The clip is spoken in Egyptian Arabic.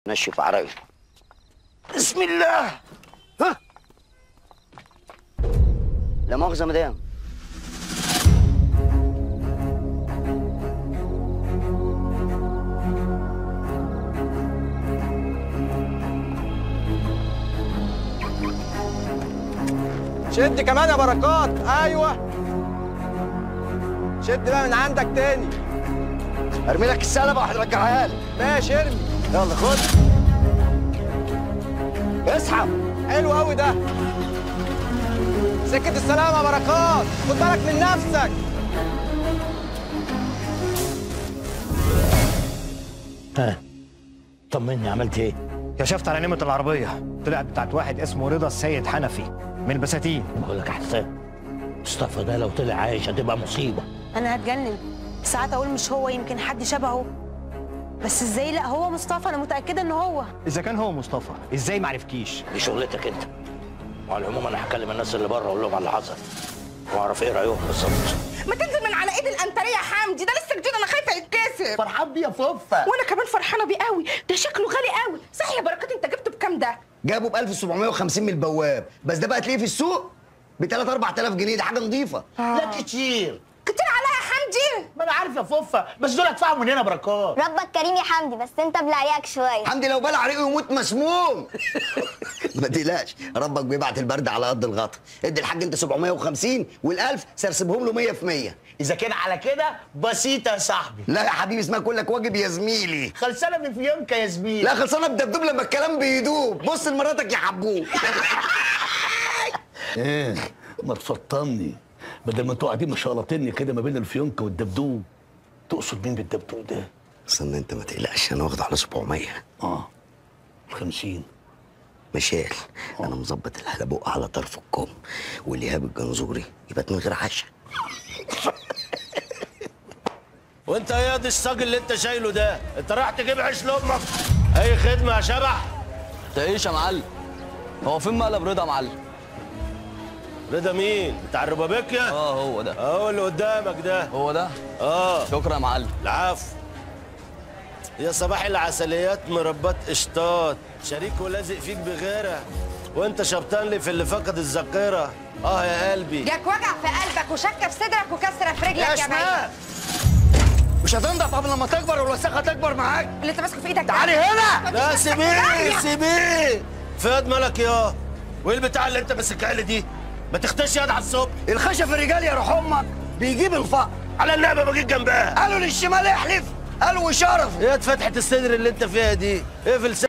نشف عرقي بسم الله ها لا مؤاخذة مدام شد كمان يا بركات ايوه شد بقى من عندك تاني ارمي لك السلبة وهترجعها لي ماشي ارمي يلا خد اسحب حلو قوي ده سكة السلامة يا بركات خد بالك من نفسك ها طمني عملت ايه؟ كشفت على نمرة العربية طلعت بتاعت واحد اسمه رضا السيد حنفي من البساتين بقول لك يا حسام مصطفى ده لو طلع عايش هتبقى مصيبه انا هتجنن ساعات اقول مش هو يمكن حد شبهه بس ازاي لا هو مصطفى انا متاكده ان هو إذا كان هو مصطفى إزاي معرفكيش دي شغلتك انت وعلى العموم انا هكلم الناس اللي بره اقول لهم على اللي حصل واعرف ايه رايهم بالظبط ما تنزل من على ايد الانتريه يا حمدي ده لسه جديد انا خايفه يتكسر فرحان بيه يا فوفا وانا كمان فرحانه بيه قوي ده شكله غالي قوي صح يا بركات انت جبته بكام ده جابه ب 1750 من البواب بس ده بقى تلاقيه في السوق ب 3 4000 جنيه دي حاجه نظيفه لا كتير كتير عليا يا حمدي ما انا عارف يا فوفا بس دول ادفعهم من هنا بركات ربك كريم يا حمدي بس انت بلعياك شويه حمدي لو بلع ريقه يموت مسموم ما تقلقش ربك بيبعت البرد على قد الغطا ادي الحاج انت 750 وال1000 سرسبهم له 100 في 100 اذا كان على كده بسيطه يا صاحبي لا يا حبيبي اسمها كلك واجب يا زميلي خلصانه من فيونكا يا زميلي لا خلصانه بدبدوب لما الكلام بيدوب بص لمراتك يا حبوب ايه ما تفطني بدل ما انتوا قاعدين مشقلطيني كده ما بين الفيونكة والدبدوب تقصد مين بالدبدوب ده؟ استنى انت ما تقلقش انا واخده على 700 اه 50 مشال انا مظبط الهلبوق على طرف الكم والايهاب الجنزوري يبقى من غير عشاء وانت ايه ياض الصاج اللي انت شايله ده انت رايح تجيب عيش لامك اي خدمه يا شبح تعيش يا معلم هو فين مقلب رضا يا معلم رضا مين بتاع الربابيكيا اه هو ده اهو اللي قدامك ده هو ده اه شكرا يا معلم العفو يا صباح العسليات مربات قشطات شريك ولازق فيك بغيرها وانت شبطان لي في اللي فقد الذاكره اه يا قلبي جاك وجع في قلبك وشكه في صدرك وكسره في رجلك يا يا شمال مش هتنضف قبل لما تكبر والوساخه تكبر معاك اللي انت ماسكه في ايدك ده. تعالي هنا لا سيبيه سيبيه فاد مالك يا وايه البتاع اللي انت ماسكها لي دي ما تختش يد على الصبح الخشب الرجال يا روح امك بيجيب الفقر على النعمه بجيب جنبها قالوا للشمال احلف قالوا شرف ايه فتحه الصدر اللي انت فيها دي اقفل